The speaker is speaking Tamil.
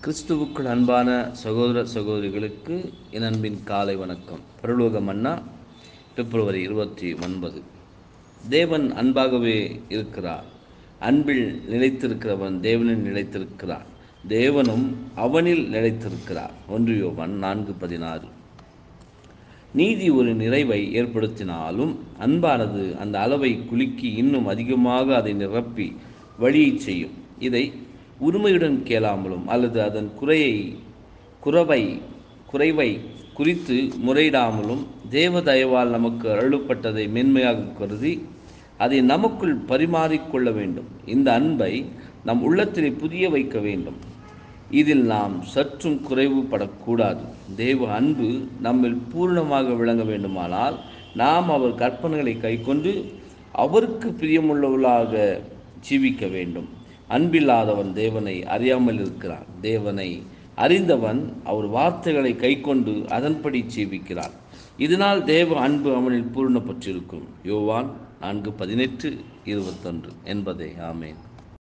கிறிஸ்துவுக்குள் அன்பான சகோதர சகோதரிகளுக்கு என் அன்பின் காலை வணக்கம் பரலோக மன்னா பிப்ரவரி இருபத்தி ஒன்பது தேவன் அன்பாகவே இருக்கிறார் அன்பில் நிலைத்திருக்கிறவன் தேவனில் நிலைத்திருக்கிறார் தேவனும் அவனில் நிலைத்திருக்கிறார் ஒன்றியோவன் நான்கு பதினாறு நீதி ஒரு நிறைவை ஏற்படுத்தினாலும் அன்பானது அந்த அளவை குலுக்கி இன்னும் அதிகமாக அதை நிரப்பி வழியை செய்யும் இதை உரிமையுடன் கேளாமலும் அல்லது அதன் குறையை குறவை குறைவை குறித்து முறையிடாமலும் தேவ தயவால் நமக்கு அருளப்பட்டதை மென்மையாக கருதி அதை நமக்குள் பரிமாறிக்கொள்ள வேண்டும் இந்த அன்பை நம் உள்ளத்திலே புதிய வைக்க வேண்டும் இதில் நாம் சற்றும் குறைவுபடக்கூடாது தேவ அன்பு நம்மில் பூர்ணமாக விளங்க வேண்டுமானால் நாம் அவர் கற்பனைகளை கைக்கொண்டு அவருக்கு பிரியமுள்ளவர்களாக ஜீவிக்க வேண்டும் அன்பில்லாதவன் தேவனை அறியாமல் இருக்கிறான் தேவனை அறிந்தவன் அவர் வார்த்தைகளை கைக்கொண்டு அதன்படி ஜீவிக்கிறான் இதனால் தேவ அன்பு அவனில் பூர்ணப்பட்டிருக்கும் யோவான் நான்கு பதினெட்டு இருபத்தொன்று என்பதே ஆமேன்